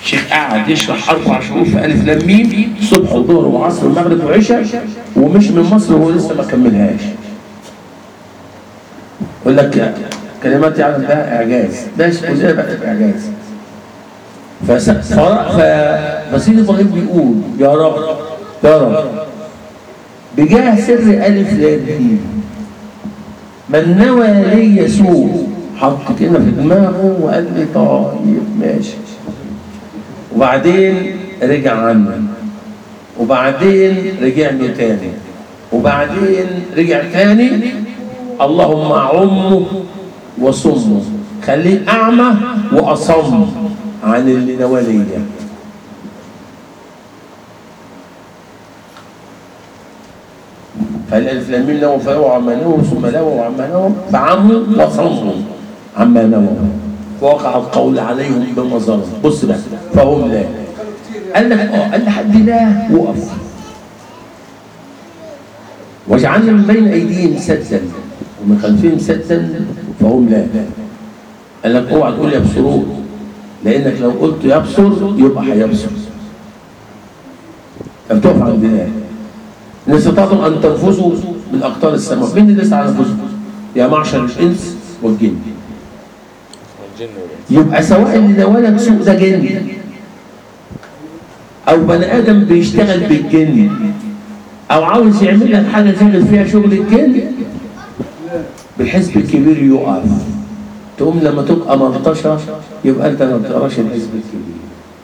الشيخ قعد يشرح اربع شهور في الف لام ميم صبح وظهر وعصر ومغرب وعشاء ومش من مصر وهو لسه ما كملهاش يقول لك كلمات يعلم بها اعجاز ماشي كلنا بقى اعجاز فس- فرق ف- فسيد ابراهيم بيقول يا رب يا رب بجاه سر الف لام ميم من نوى لي سوء حط كده في دماغه وقال لي طيب ماشي وبعدين رجع عنه وبعدين رجع له تاني وبعدين رجع تاني اللهم عمه وصمه خليه اعمى واصم عن اللي نوى ليا فالالف لام ميم نوى فهو عما نوى ثم نوى وعما نوى فعمه وصمه عما نوى فوقع القول عليهم بما ظلموا بص بقى فهم لا قال لك اه قال لحد لا وقف وجعلنا من بين ايديهم سدا ومن خلفهم سدا فهم لا قال لك اوعى تقول يبصرون لانك لو قلت يبصر يبقى هيبصر فبتقف عند لا ان استطعتم ان تنفذوا من اقطار السماء مين اللي يسعى ينفذوا يا معشر الانس والجن والجن والإنس يبقى سواء اللي نوالك سوء ده جن او بني ادم بيشتغل بالجن او عاوز يعمل لك حاجه تعمل فيها شغل الجن بالحزب الكبير يقف تقوم لما تبقى ملطشه يبقى انت ما بتقراش الحزب الكبير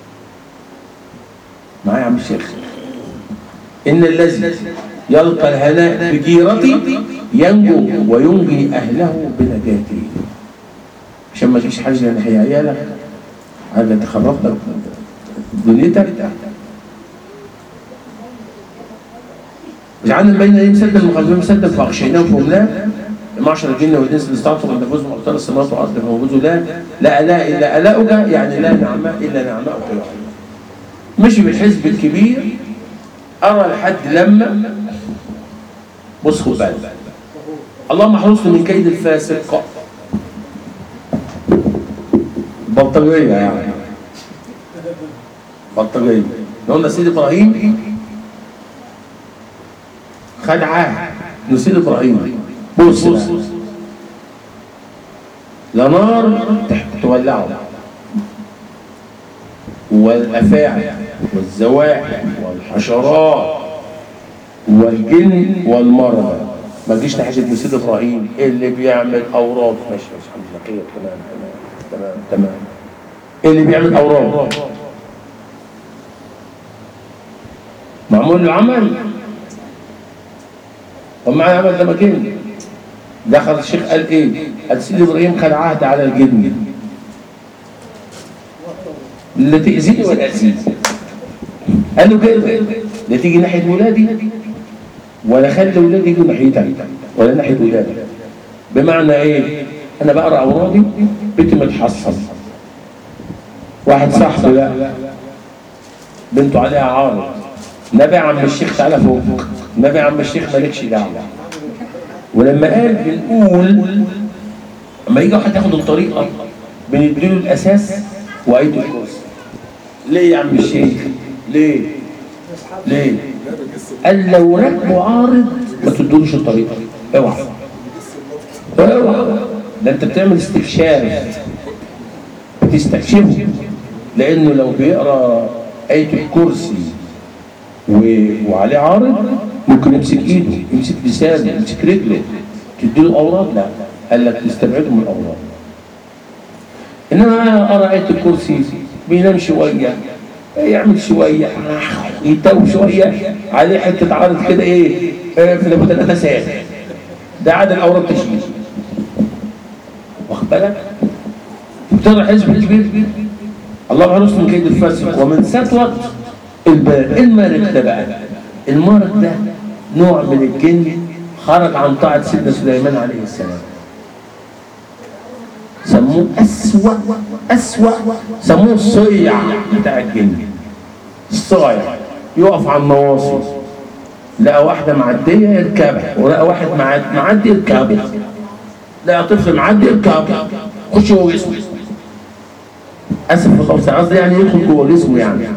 معايا يا عم الشيخ ان الذي يلقى الهناء بجيرتي ينجو وينجي اهله بنجاته عشان ما تجيش حاجه ناحيه عيالك حاجه تخرب لك دنيتك جعلنا بين ايديهم سدا وخلفهم سدا فاغشيناهم فهم لا معشر الجن والانس اللي استطاعوا ان تفوزوا باقطار السماوات والارض فوجدوا لا لا اله الا الاؤك يعني لا نعماء الا نعماء مشي بالحزب الكبير ارى لحد لما بص خد بالك اللهم احرسني من كيد الفاسق بلطجية يعني بلطجية قلنا سيد إبراهيم خد عهد إنه سيد إبراهيم بص بقى. لا نار تح- تولعه والأفاعي والزواحف والحشرات والجن والمرضى ما تجيش ناحية ابن سيد إبراهيم اللي بيعمل أوراد ماشي ماشي الحمد لله خير تمام تمام تمام تمام اللي بيعمل أوراد معمول له عمل ومع العمل ده مكان دخل الشيخ قال ايه؟ قال سيدي ابراهيم خد عهد على الجن لا تأذيني ولا أذيك قال له كده لا تيجي ناحية ولادي ولا خلي ولادي يجوا ناحيتك ولا ناحية ولادي بمعنى ايه؟ انا بقرا اورادي بنتي متحصن واحد صاحبي لا بنته عليها عارض نبي عم الشيخ تعالى فوق نبي عم الشيخ مالكش دعوه ولما قال بنقول لما يجي واحد ياخد الطريقه بنديله الاساس وايد الكرسي ليه يا عم الشيخ ليه ليه قال لو راكبه عارض ما تدولوش الطريقه اوعى اوعى ده انت بتعمل استكشاف بتستكشفه لانه لو بيقرا ايه الكرسي و... وعليه عارض ممكن يمسك ايده يمسك لسانه يمسك رجله تديله اوراد لا قال لك تستبعده من الاوراد انما انا ارى ايه الكرسي بينام شويه يعمل شويه يتوب شويه عليه حته عارض كده ايه آه، في ابو ثلاثه ساعات ده عدد الاوراد تشيل واخد بالك ترى حزب كبير الله يعرف من كيد الفاسق ومن سطوة الباب المارق ده بقى المارق ده نوع من الجن خرج عن طاعة سيدنا سليمان عليه السلام سموه أسوأ أسوأ سموه الصيع بتاع الجن الصايع يقف على النواصي لقى واحدة معدية يركبها ولقى واحد معد- معدي يركبها لقى طفل معدي يركبها خش هو جسمه اسف في اللفظ قصدي يعني يدخل جوه جسمه يعني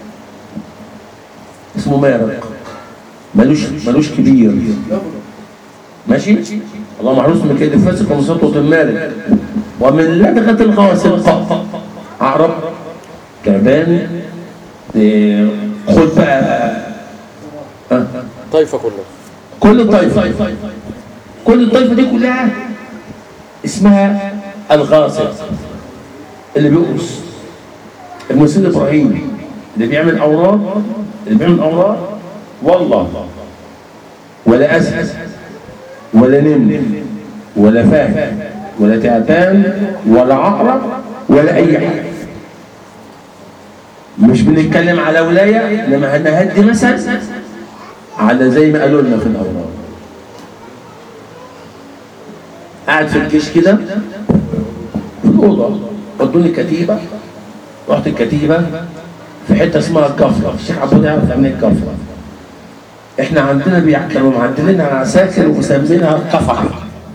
اسمه مارق ملوش ملوش كبير ماشي اللهم احرس من كيد الفاسق ومن سطوة المالك ومن لدغة الغاسق عقرب تعبان إيه، خد بقى آه. طائفة كلها كل الطائفة كل الطائفة دي كلها اسمها الغاصب اللي بيقص المسيد إبراهيم اللي بيعمل أوراد اللي بيعمل أوراد والله ولا أسد ولا نمر ولا فهد ولا تعبان ولا عقرب ولا أي حاجة مش بنتكلم على ولاية إنما هنهدي مثل على زي ما قالوا لنا في الأوراد قاعد في الجيش كده في الأوضة ودوني كتيبة رحت الكتيبة في حتة اسمها الكفرة الشيخ عبود يعرف يعني ايه الكفرة احنا عندنا بيع- كانوا معدلينها على عساكر ومسمينها الكفرة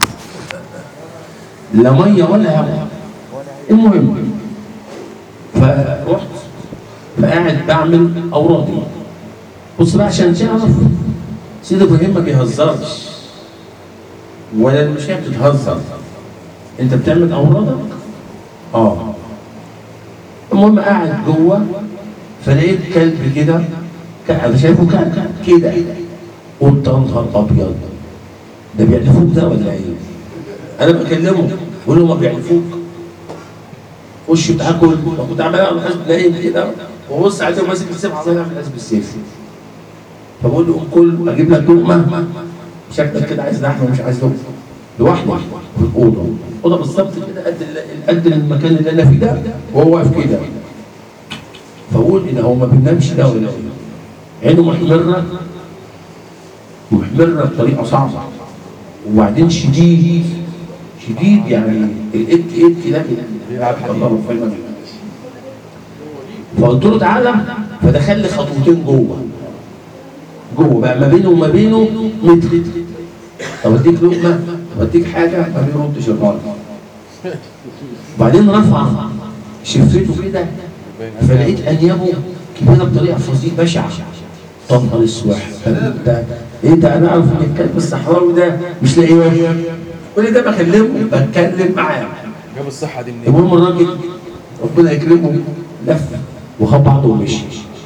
لا مية ولا هواء المهم فرحت فقاعد بعمل أورادي بص بقى عشان تعرف سيدي ابراهيم ما بيهزرش ولا المشايخ بتهزر انت بتعمل اورادك اه المهم قاعد جوه فلقيت كلب كده ك- انا شايفه كلب كده قلت يا نهار ابيض ده بيعرفوك ده ولا ايه؟ انا بكلمه بقول له ما بيعرفوك خش تاكل كنت عمال اعمل حسب نايم كده وبص عليه ماسك السيف عمال اعمل حسب السيف فبقول له كل اجيب لك لقمه شكلك كده عايز لحمه ومش عايز لقمه لوحدي في الاوضه الاوضه بالظبط كده قد ال- قد المكان اللي انا فيه ده وهو واقف كده فاقول ايه ده هو ما بينامش ده ولا ايه عينه محمره محمره بطريقه صعبه وبعدين شديد شديد يعني الات ات ده بيلعب الله فاهم فقلت له تعالى فدخل لي خطوتين جوه جوه بقى ما بينه وما بينه متر طب اديك لقمه طب اديك حاجه ما بيردش الراجل وبعدين رفع شفته كده فلقيت انيابه كبيره بطريقه فظيعه بشعه طب نهار السواح انت ايه ده انا اعرف ان الكلب الصحراوي ده مش لاقي وجه كل ده بكلمه بتكلم معاه جاب الصحة دي منين؟ المهم الراجل ربنا يكرمه لف وخد بعضه ومشي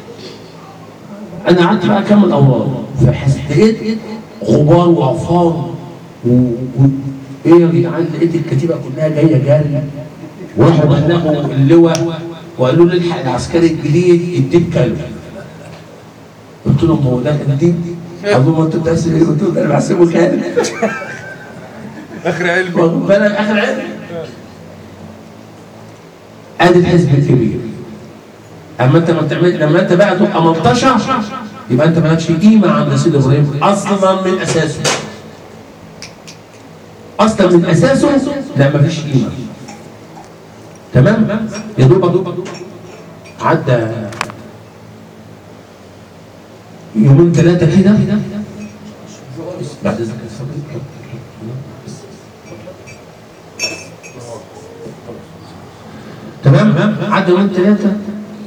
انا قعدت بقى اكمل اوراد فحسيت غبار وعفار و... و... ايه يا جدعان لقيت الكتيبه كلها جايه جري وراحوا بلغوا اللواء وقالوا لي الحق العسكري الجديد يديك كلب قلت لهم هو ده جديد؟ قالوا ما انتوا بتحسب ايه؟ قلت لهم انا بحسبه كلب آخر علمي واخد بالك اخر علم ادي الحزب الكبير اما انت ما بتعمل لما انت بقى تبقى ملطشه يبقى انت مالكش قيمه عند سيدي ابراهيم اصلا من اساسه اصلا من اساسه لا مفيش قيمه تمام يا دوبك عدى يومين ثلاثه كده بعد اذنك يا صديقي. تمام عدى يومين ثلاثة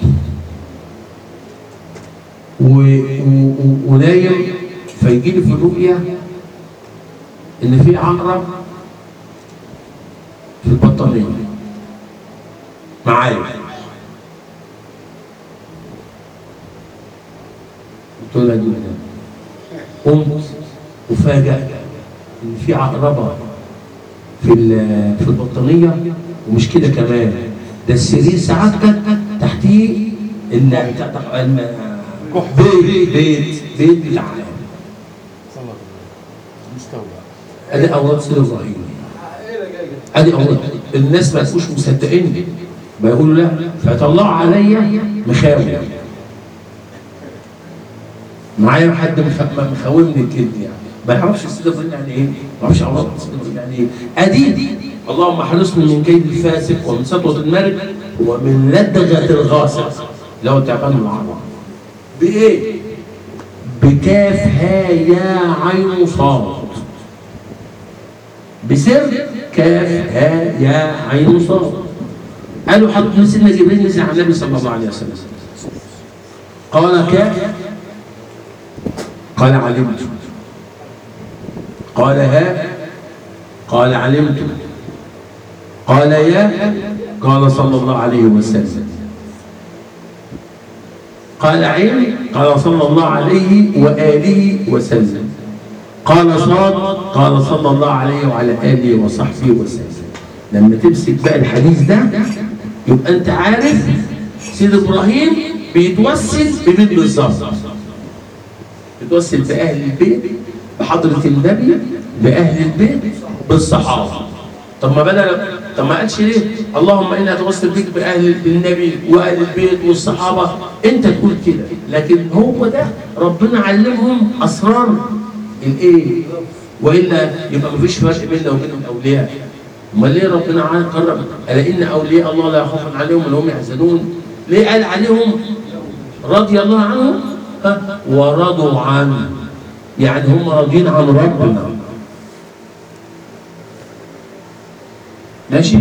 و... و... و... ونايم فيجي لي في الرؤية إن في عقرب في البطانية معايا قلت له يا جدع قمت وفاجأت إن في عقربة في ال- في البطانية ومش كده كمان ده السرير سعادتك تحتيه ال- ال- بيت بيت بيت بتاع صلى الله مستوى ادي اوراد سيدي ابراهيم ادي اوراد الناس ما يبقوش مصدقيني بيقولوا لا فيطلعوا عليا مخاوي معايا حد مخ- مخاومني الكلمه يعني ما يعرفش سيدي ابراهيم يعني ايه ما يعرفش اوراد سيدي ابراهيم يعني ايه ادي اللهم احرسني من كيد الفاسق ومن سطوه الملك ومن لدغه الغاصب لو تعبان العرب بايه؟ بكاف ها يا عين صاد بسر كاف ها يا عين صاد قالوا حضرتك سيدنا جبريل نزل على النبي صلى الله عليه وسلم قال كيف قال علمت قال ها قال علمت قال يا قال صلى الله عليه وسلم قال عين قال صلى الله عليه وآله وسلم قال صاد قال صلى الله عليه وعلى آله وصحبه وسلم لما تمسك بقى الحديث ده يبقى انت عارف سيد ابراهيم بيتوسل بمين بالظبط بيتوسل باهل البيت بحضره النبي باهل البيت بالصحابه طب ما بدل طب ما قالش ليه اللهم اني اتوسل بك باهل النبي واهل البيت والصحابه انت تقول كده لكن هو ده ربنا علمهم اسرار الايه والا يبقى مفيش فرق بيننا وبين الاولياء امال ليه ربنا قرب الا ان اولياء الله لا خوف عليهم ولا هم يحزنون ليه قال عليهم رضي الله عنهم ها؟ ورضوا عنه يعني هم راضيين عن ربنا ماشي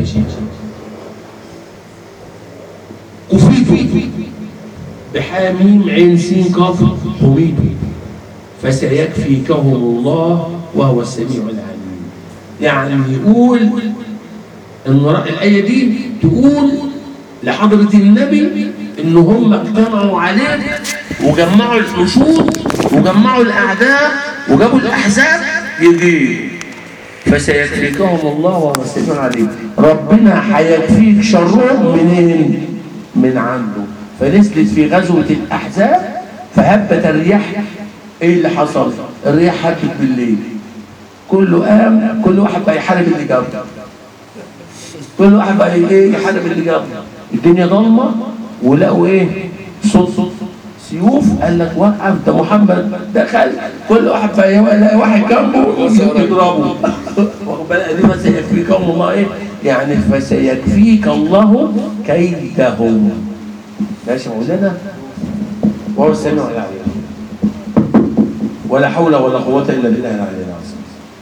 كفيت بحاميم عين سين كاف حميد فسيكفيكهم الله وهو السميع العليم يعني يقول ان الايه دي تقول لحضره النبي ان هم اجتمعوا عليه وجمعوا الحشود وجمعوا الاعداء وجابوا الاحزاب يجي فسيكفيكهم الله وهو السميع العليم ربنا هيكفيك شرهم منين من عنده فنزلت في غزوه الاحزاب فهبت الرياح ايه اللي حصل الرياح هبت بالليل كله قام كل واحد بقى يحارب اللي جنبه كل واحد بقى ايه يحارب اللي جنبه الدنيا ضلمه ولقوا ايه صوت صوت سيوف قال لك وقف ده محمد دخل كل واحد بقى يلاقي واحد جنبه يضربه واخد بالك دي فسيكفيكهم الله ايه يعني فسيكفيك الله كيدهم ماشي مولانا وهو السميع العليم ولا حول ولا قوة إلا بالله العلي العظيم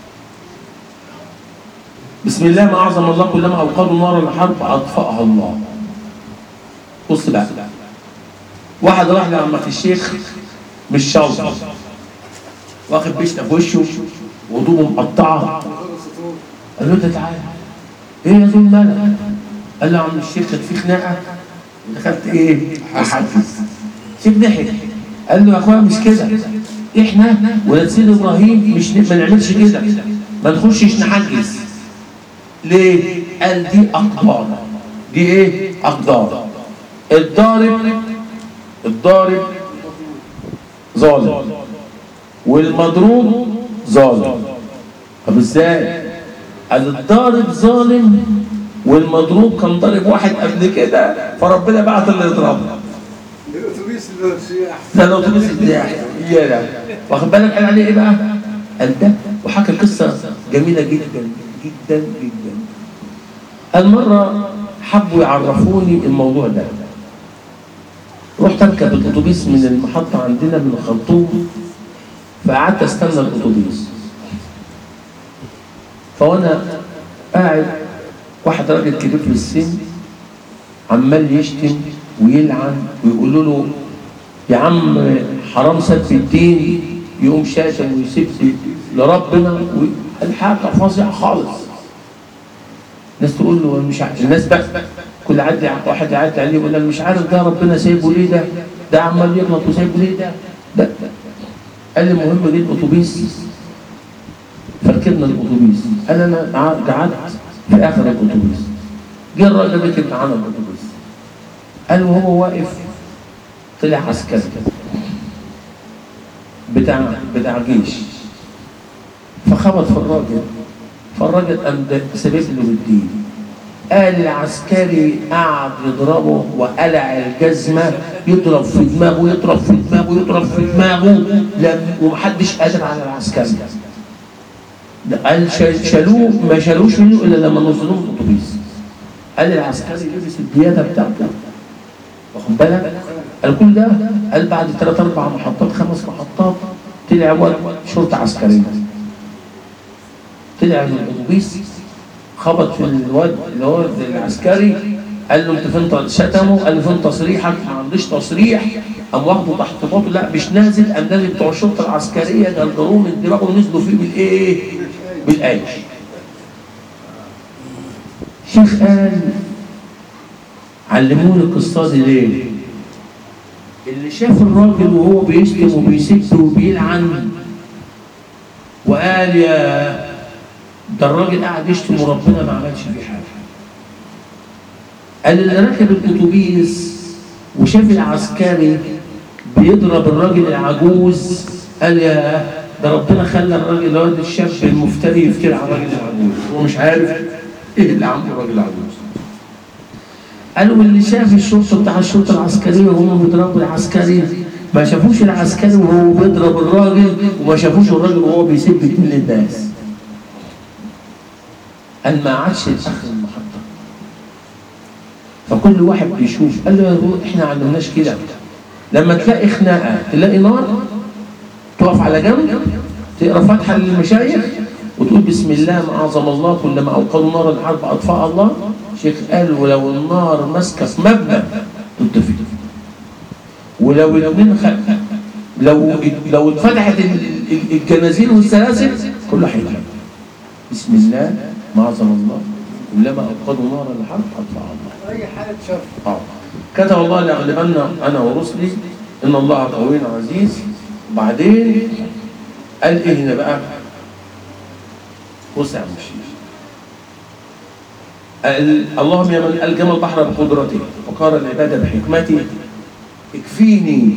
بسم الله ما أعظم الله كلما أوقدوا نار الحرب أطفأها الله بص بقى واحد راح لعمك الشيخ مش شاطر واخد بيشنا في وشه وهدومه مقطعه قال له انت تعالى ايه يا زول مالك؟ قال له يا عم الشيخ كانت في خناقه دخلت ايه؟ احدث الشيخ ضحك قال له يا اخويا مش كده احنا ولاد سيد ابراهيم مش ما نعملش كده ما نخشش نحجز ليه؟ قال دي اقدار دي ايه؟ اقدار الضارب الضارب ظالم والمضروب ظالم طب ازاي؟ قال الضارب ظالم والمضروب كان ضارب واحد قبل كده فربنا بعت اللي يضربه الاتوبيس اللي السياح ده لو تبص السياح يا واخد بالك قال عليه ايه بقى؟ قال ده وحكى قصه جميله جدا جدا جدا قال مره حبوا يعرفوني الموضوع ده رحت اركب الاتوبيس من المحطه عندنا من الخرطوم فقعدت استنى الاتوبيس فوانا قاعد واحد راجل كبير في السن عمال يشتم ويلعن ويقولوا له يا عم حرام سب الدين يقوم شاتم ويسب لربنا الحاجة فظيعة خالص الناس تقول له مش عارف الناس بقى كل عدي واحد يعدي عليه يقول انا مش عارف ده ربنا سايبه ليه ده ده عمال يغلط وسايبه ليه ده ده قال لي المهم جه الاتوبيس فركبنا الاتوبيس قال انا قعدت في اخر الاتوبيس جه الراجل ركب معانا الاتوبيس قال وهو واقف طلع عسكري بتاع بتاع جيش فخبط في الراجل فالراجل قام سابق له بالدين قال العسكري قعد يضربه وقلع الجزمه يضرب في دماغه يضرب في دماغه يضرب في دماغه لم ومحدش قادر على العسكري ده قال شال- شالوه ما شالوش منه الا لما نزلوه في الاتوبيس قال العسكري لبس الدياده بتاعته واخد بالك قال كل ده قال بعد ثلاث اربع محطات خمس محطات طلع واد شرطه عسكريه طلع من الاتوبيس خبط في الواد اللي هو العسكري قال له انت فين شتمه قال له فين تصريحك ما عندوش تصريح قام واخده تحت باطه لا مش نازل قام نازل بتوع الشرطه العسكريه جلدروه من دماغه ونزلوا فيه بالايه؟ بالايش شيخ قال علموني القصه دي ليه؟ اللي شاف الراجل وهو بيشتم وبيسب وبيلعن وقال يا ده الراجل قاعد يشتم وربنا ما عملش فيه حاجه قال اللي ركب الاتوبيس وشاف العسكري بيضرب الراجل العجوز قال يا ده ربنا خلى الراجل الواد الشاب المفتري يفتري على الراجل العجوز هو مش عارف ايه اللي عمله الراجل العجوز قالوا اللي شاف الشرطه بتاع الشرطه العسكريه وهم بيضربوا العسكري ما شافوش العسكري وهو بيضرب الراجل وما شافوش الراجل وهو بيسب كل الناس قال ما عادش الاخر المحطه فكل واحد بيشوف قال له يا روح احنا ما عندناش كده لما تلاقي خناقه تلاقي نار تقف على جنب تقرا فاتحه للمشايخ وتقول بسم الله ما اعظم الله كلما اوقدوا نار الحرب اطفاء الله شيخ قال ولو النار ماسكه في مبنى تطفي ولو الاثنين خ... لو لو اتفتحت ال- ال- الجنازير والسلاسل كله هيتحرق بسم الله ما اعظم الله كلما اوقدوا نار الحرب اطفاء الله اي حاله شر آه. كتب الله لاغلبن انا ورسلي ان الله قوي عزيز وبعدين قال ايه هنا بقى بص يا عم الشيخ قال اللهم يا من الجم البحر بقدرته وقار العباد بحكمته اكفيني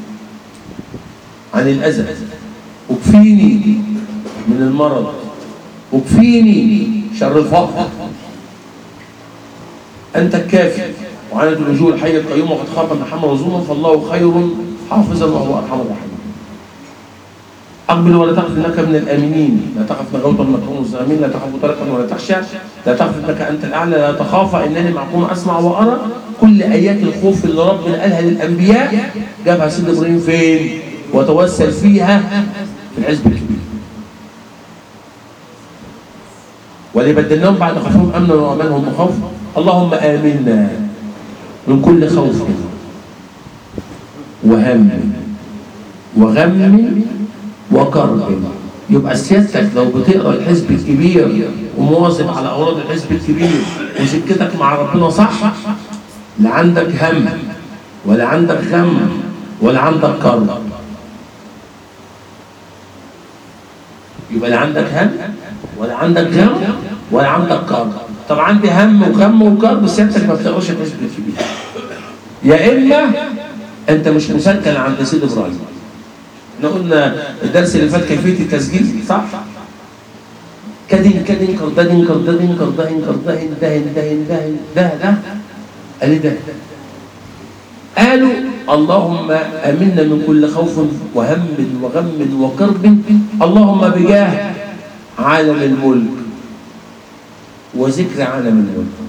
عن الاذى واكفيني من المرض واكفيني شر الفقر أنت الكافي وعند الوجوه الحي القيوم وقد خاب من حمل ظلما فالله خير حافظا وهو أرحم الراحمين أقبل ولا تخف إنك من الآمنين لا تخف نغوت المكروه الزامين لا تخف تركا ولا تخشى لا تخف إنك أنت الأعلى لا تخاف إنني معكم أسمع وأرى كل آيات الخوف اللي ربنا قالها للأنبياء جابها سيدنا إبراهيم فين وتوسل فيها في الحزب الكبير ولبدلناهم بعد خوفهم امنا وامنهم بخوف اللهم امنا من كل خوف وهم وغم وكرب يبقى سيادتك لو بتقرا الحزب الكبير ومواظب على اوراد الحزب الكبير وسكتك مع ربنا صح لا عندك هم ولا عندك غم ولا عندك كرب يبقى لا عندك هم ولا عندك غم ولا عندك كرب طب عندي هم وغم وكرب سيادتك ما بتقراش الحزب الكبير يا اما انت مش مسجل عند سيد ابراهيم احنا قلنا الدرس اللي فات كيفيه التسجيل صح كدن كدن كردن كردن كردن كردن دهن دهن دهن ده ده قال لي ده قالوا اللهم امنا من كل خوف وهم وغم وكرب اللهم بجاه عالم الملك وذكر عالم الملك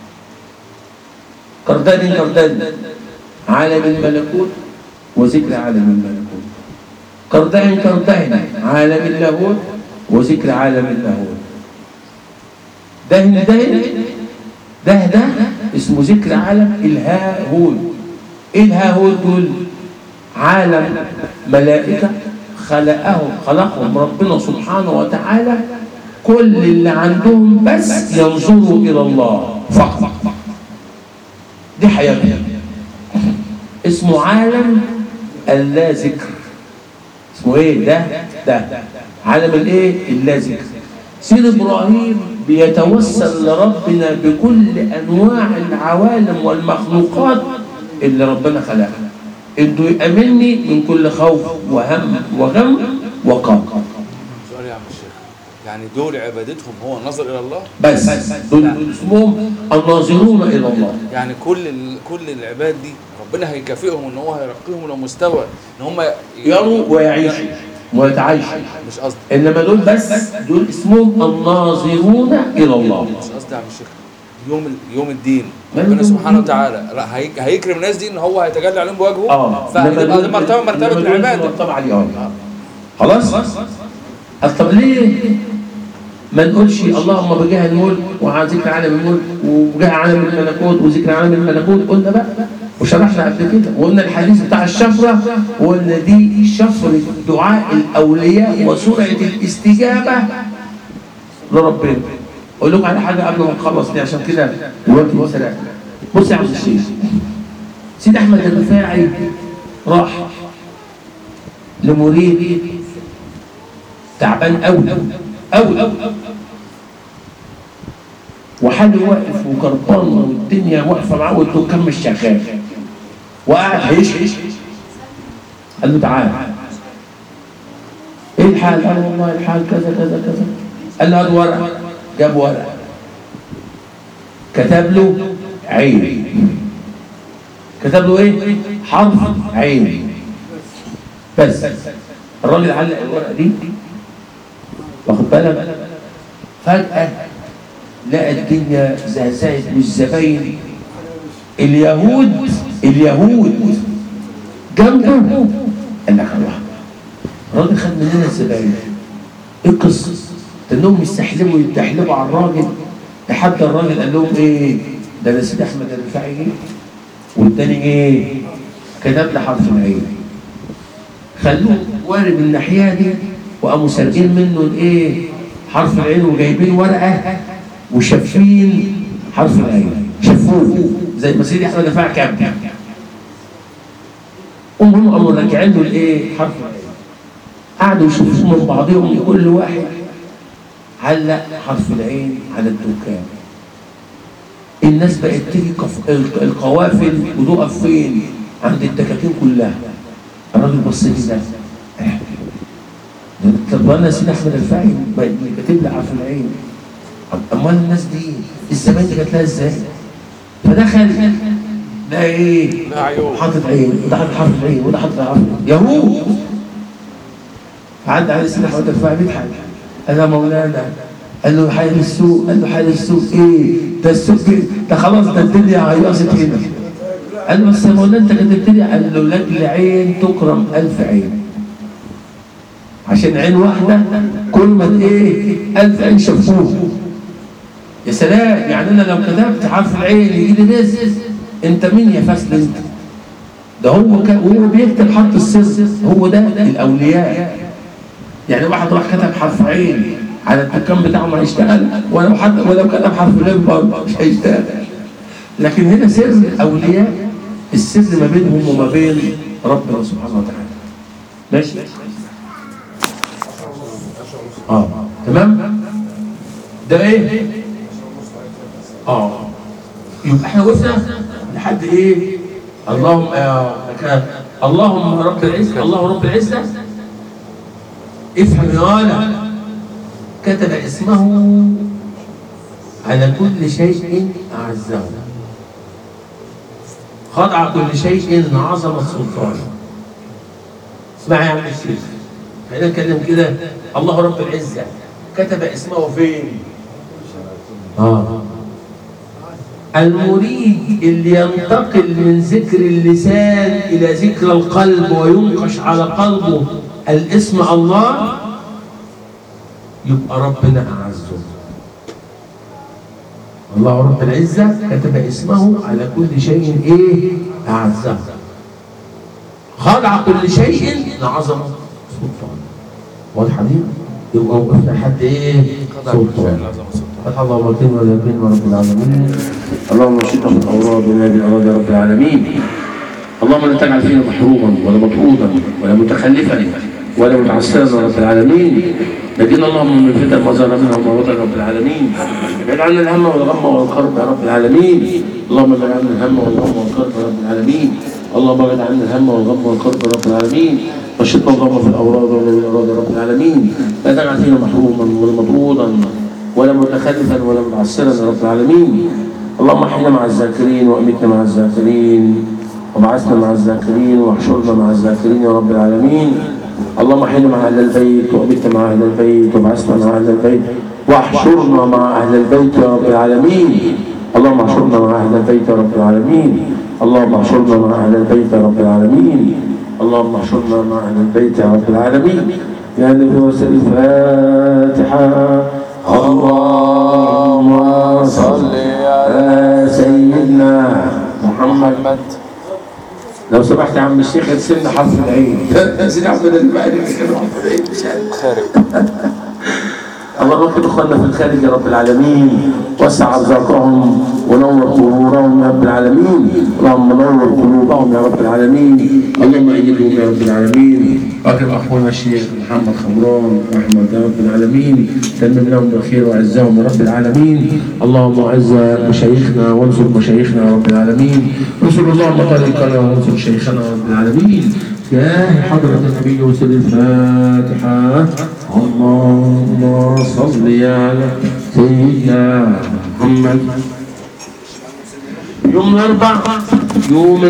كردان كردان عالم الملكوت وذكر عالم الملكوت كردان كردان عالم اللاهوت وذكر عالم اللاهوت دهن دهن ده ده اسمه ذكر عالم الهاهوت ايه الهاهوت دول عالم ملائكه خلقهم خلقهم ربنا سبحانه وتعالى كل اللي عندهم بس ينظروا الى الله فقط دي حياتهم اسمه عالم اللا ذكر اسمه ايه ده ده عالم الايه اللا ذكر سيد ابراهيم بيتوسل لربنا بكل انواع العوالم والمخلوقات اللي ربنا خلقها انه يامني من كل خوف وهم وغم وقلق سؤال يا عم الشيخ يعني دول عبادتهم هو النظر الى الله بس دول دول اسمهم الناظرون الى الله يعني كل ال... كل العباد دي ربنا هيكافئهم ان هو هيرقيهم لمستوى ان هم ي- يروا ويعيشوا ويتعايشوا مش قصدي انما دول بس دول اسمهم الناظرون الى الله مش قصدي يا عم الشيخ يوم ال... يوم الدين ما ربنا يوم سبحانه الدين. وتعالى لا، هي... هيكرم الناس دي ان هو هيتجلى عليهم بوجهه اه فهتبقى إنما دي دول- مرتبه مرتبه إنما دول العباده مرتبه عليه اه خلاص طب ليه ما نقولش اللهم بجاه الملك وذكر عالم الملك وبجاه عالم الملكوت وذكر عالم الملكوت قلنا بقى وشرحنا قبل كده وقلنا الحديث بتاع الشفرة وقلنا دي شفرة دعاء الأولياء وسرعة الاستجابة لربنا أقول لكم على حاجة قبل ما نخلص دي عشان كده الوقت وسرع بص يا عم الشيخ سيد أحمد الرفاعي راح لمريد تعبان قوي قوي وحاله واقف وكربان والدنيا واقفه معاه والدكان مش شغال وقاعد هيش قال له تعال ايه الحال؟ قال والله الحال كذا كذا كذا قال له هات ورقه جاب ورقه كتب له عين كتب له ايه؟ حرف عين بس الراجل علق الورقه دي واخد بالك فجأة لقى الدنيا زهزهت والزباين اليهود اليهود جنبه قال لك الله الراجل خد مننا الزباين ايه القصه؟ ده انهم يستحلبوا يتحلبوا على الراجل لحد الراجل قال لهم ايه؟ ده انا سيدي احمد الرفاعي جه والتاني ايه؟ كتب لي حرف العين خلوه وارب الناحيه دي وقاموا سارقين منه الايه حرف العين وجايبين ورقه وشافين حرف العين شافوه زي ما سيدي احمد رفاع كام هم قاموا راجعين له الايه حرف العين قعدوا يشوفوه من بعضهم كل واحد علق حرف العين على الدكان الناس بقت تيجي كف- القوافل وتقف فين عند الدكاكين كلها الراجل بص لي ده طب انا سيدي احمد الفاعل اللي كاتب لي حرف العين امال الناس دي الزمان دي جات لها ازاي؟ فدخل ده ايه؟ لا عيون حاطط عين وده حاطط حرف العين وده حاطط حرف العين يهود عدى على سيدي احمد الفاعل بيضحك قال يا مولانا قال له حال السوق قال له حال السوق ايه؟ ده السوق ده خلاص ده الدنيا هيصت هنا قال له بس يا مولانا انت كتبت لي قال له لاجل عين تكرم ألف عين عشان عين واحدة كل ما ايه ألف عين شافوه يا سلام يعني أنا لو كتبت حرف العين يجي لي رزق أنت مين يا فاسل أنت؟ ده هو كان وهو بيكتب حرف السر هو ده الأولياء يعني واحد راح كتب حرف عين على الدكان بتاعه ما هيشتغل ولو حد ولو كتب حرف العين برضه مش هيشتغل لكن هنا سر الأولياء السر ما بينهم وما بين ربنا سبحانه وتعالى ماشي اه تمام ده ايه اه يبقى احنا وقفنا لحد ايه اللهم آه كان- اللهم رب العزه الله رب العزه افهم يا ولد كتب اسمه على كل شيء اعزه خضع كل شيء عظمه سلطانه اسمع يا عم الشيخ خلينا نتكلم كده الله رب العزة كتب اسمه فين؟ آه المريد اللي ينتقل من ذكر اللسان إلى ذكر القلب وينقش على قلبه الاسم الله يبقى ربنا أعزه الله رب العزة كتب اسمه على كل شيء إيه؟ أعزه خضع كل شيء لعظمة سلطان واضحة دي؟ يبقى وقفنا لحد ايه؟ سلطان فتح الله وكرم ولا رب العالمين اللهم ارشدنا في الاوراد ونادي اراد رب العالمين اللهم لا تجعل فينا محروما ولا مطرودا ولا متخلفا ولا متعسرا يا رب العالمين نجينا اللهم من فتن ما ظهر منها وما بطن يا رب العالمين ابعد عنا الهم والغم والكرب يا رب العالمين اللهم ابعد عنا الهم والغم والكرب يا رب العالمين اللهم ابعد عنا الهم والغم والكرب يا رب العالمين وشدنا اللهم في الاوراد ولا الاوراد يا رب العالمين لا تجعل فينا محروما ولا مطرودا ولا متخلفا ولا متعسرا يا رب العالمين اللهم احينا مع الذاكرين وامتنا مع الذاكرين وبعثنا مع الذاكرين واحشرنا مع الذاكرين يا رب العالمين اللهم احينا مع اهل البيت وامتنا مع اهل البيت وبعثنا مع اهل البيت واحشرنا مع اهل البيت يا رب العالمين اللهم احشرنا مع اهل البيت يا رب العالمين اللهم احشرنا مع اهل البيت يا رب العالمين اللهم احشرنا مع اهل البيت يا رب العالمين يا نبي وسل الفاتحه اللهم صل على سيدنا محمد محمد لو سمحت يا عم الشيخ ارسلنا حرف العين سيدي احمد اللي بعد اللي كان حرف العين مش عارف خارج اللهم اغفر اخواننا في الخارج يا رب العالمين وسع ارزاقهم ونور قبورهم يا رب العالمين اللهم نور قلوبهم يا رب العالمين اللهم ايدهم يا رب العالمين اكرم اخونا الشيخ محمد خمران واحمد يا رب العالمين تمم لهم بالخير واعزهم يا رب العالمين اللهم اعز مشايخنا وانصر مشايخنا يا رب العالمين انصر اللهم طريقنا وانصر شيخنا يا رب العالمين يا حضرة النبي وسر الفاتحة اللهم صل على سيدنا محمد يوم الأربعاء يوم